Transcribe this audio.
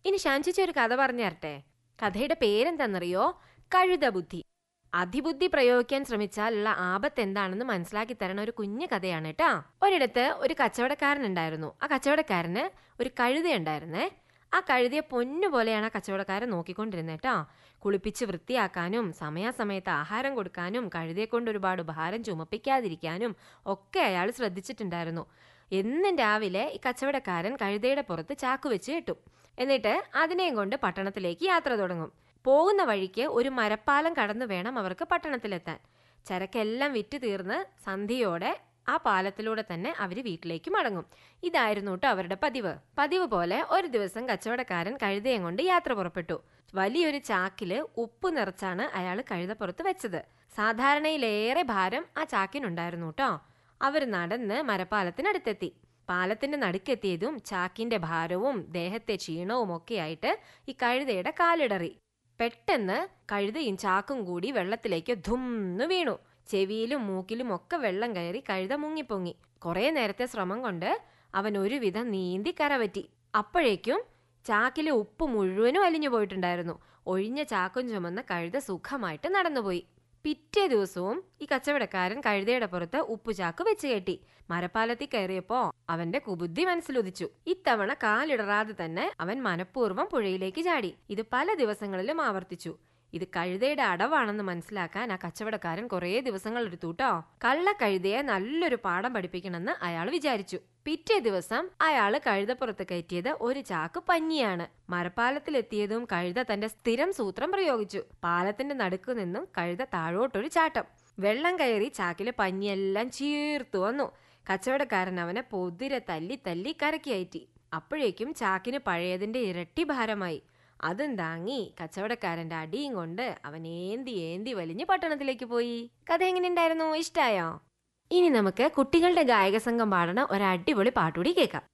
ഇനി ശാഞ്ചിച്ച ഒരു കഥ പറഞ്ഞു തരട്ടെ കഥയുടെ പേരെന്താണെന്നറിയോ കഴുത ബുദ്ധി അതിബുദ്ധി പ്രയോഗിക്കാൻ ശ്രമിച്ചാൽ ഉള്ള ആപത്ത് എന്താണെന്ന് മനസ്സിലാക്കി തരണ ഒരു കുഞ്ഞു കഥയാണ് കേട്ടാ ഒരിടത്ത് ഒരു കച്ചവടക്കാരൻ ഉണ്ടായിരുന്നു ആ കച്ചവടക്കാരന് ഒരു കഴുതയുണ്ടായിരുന്നേ ആ കഴുതിയെ പൊന്നുപോലെയാണ് ആ കച്ചവടക്കാരൻ നോക്കിക്കൊണ്ടിരുന്നത് കേട്ടാ കുളിപ്പിച്ച് വൃത്തിയാക്കാനും സമയാസമയത്ത് ആഹാരം കൊടുക്കാനും കഴുതയെ കൊണ്ട് ഒരുപാട് ഭാരം ചുമപ്പിക്കാതിരിക്കാനും ഒക്കെ അയാൾ ശ്രദ്ധിച്ചിട്ടുണ്ടായിരുന്നു എന്നും രാവിലെ ഈ കച്ചവടക്കാരൻ കഴുതയുടെ പുറത്ത് ചാക്കു വെച്ച് കെട്ടും എന്നിട്ട് അതിനെയും കൊണ്ട് പട്ടണത്തിലേക്ക് യാത്ര തുടങ്ങും പോകുന്ന വഴിക്ക് ഒരു മരപ്പാലം കടന്നു വേണം അവർക്ക് പട്ടണത്തിലെത്താൻ ചരക്കെല്ലാം വിറ്റ് തീർന്ന് സന്ധ്യയോടെ ആ പാലത്തിലൂടെ തന്നെ അവർ വീട്ടിലേക്ക് മടങ്ങും ഇതായിരുന്നു കേട്ടോ അവരുടെ പതിവ് പതിവ് പോലെ ഒരു ദിവസം കച്ചവടക്കാരൻ കഴുതയും കൊണ്ട് യാത്ര പുറപ്പെട്ടു വലിയൊരു ചാക്കില് ഉപ്പ് നിറച്ചാണ് അയാൾ കഴുതപ്പുറത്ത് വെച്ചത് സാധാരണയിലേറെ ഭാരം ആ ചാക്കിനുണ്ടായിരുന്നു കേട്ടോ അവർ നടന്ന് മരപ്പാലത്തിനടുത്തെത്തി പാലത്തിന്റെ നടുക്കെത്തിയതും ചാക്കിന്റെ ഭാരവും ദേഹത്തെ ക്ഷീണവും ഒക്കെയായിട്ട് ഈ കഴുതയുടെ കാലിടറി പെട്ടെന്ന് കഴുതയും ചാക്കും കൂടി വെള്ളത്തിലേക്ക് ധുംന്ന് വീണു ചെവിയിലും മൂക്കിലും ഒക്കെ വെള്ളം കയറി കഴുത മുങ്ങിപ്പൊങ്ങി കുറെ നേരത്തെ ശ്രമം കൊണ്ട് അവൻ ഒരുവിധം നീന്തി കരപറ്റി അപ്പോഴേക്കും ചാക്കിലെ ഉപ്പ് മുഴുവനും അലിഞ്ഞു പോയിട്ടുണ്ടായിരുന്നു ഒഴിഞ്ഞ ചാക്കും ചുമന്ന കഴുത സുഖമായിട്ട് നടന്നുപോയി പിറ്റേ ദിവസവും ഈ കച്ചവടക്കാരൻ കഴുതയുടെ പുറത്ത് ഉപ്പുചാക്ക് വെച്ച് കെട്ടി മരപ്പാലത്തിൽ കയറിയപ്പോ അവന്റെ കുബുദ്ധി മനസ്സിലുദിച്ചു ഇത്തവണ കാലിടറാതെ തന്നെ അവൻ മനഃപൂർവ്വം പുഴയിലേക്ക് ചാടി ഇത് പല ദിവസങ്ങളിലും ആവർത്തിച്ചു ഇത് കഴുതയുടെ അടവാണെന്ന് മനസ്സിലാക്കാൻ ആ കച്ചവടക്കാരൻ കുറേ ദിവസങ്ങൾ എടുത്തു കേട്ടോ കള്ള കഴുതയെ നല്ലൊരു പാഠം പഠിപ്പിക്കണമെന്ന് അയാൾ വിചാരിച്ചു പിറ്റേ ദിവസം അയാൾ കഴുതപ്പുറത്ത് കയറ്റിയത് ഒരു ചാക്ക് പഞ്ഞിയാണ് മരപ്പാലത്തിലെത്തിയതും കഴുത തന്റെ സ്ഥിരം സൂത്രം പ്രയോഗിച്ചു പാലത്തിന്റെ നടുക്കു നിന്നും കഴുത താഴോട്ടൊരു ചാട്ടം വെള്ളം കയറി ചാക്കിലെ പഞ്ഞിയെല്ലാം ചീർത്തു വന്നു കച്ചവടക്കാരൻ അവനെ പൊതിരെ തല്ലി തല്ലി കരക്കി കയറ്റി അപ്പോഴേക്കും ചാക്കിന് പഴയതിന്റെ ഇരട്ടി ഭാരമായി അതും താങ്ങി കച്ചവടക്കാരന്റെ അടിയും കൊണ്ട് അവൻ ഏന്തി ഏന്തി വലിഞ്ഞ് പട്ടണത്തിലേക്ക് പോയി കഥ എങ്ങനെയുണ്ടായിരുന്നു ഇഷ്ടായോ ഇനി നമുക്ക് കുട്ടികളുടെ ഗായക സംഘം പാടണ ഒരു അടിപൊളി പാട്ടുകൂടി കേൾക്കാം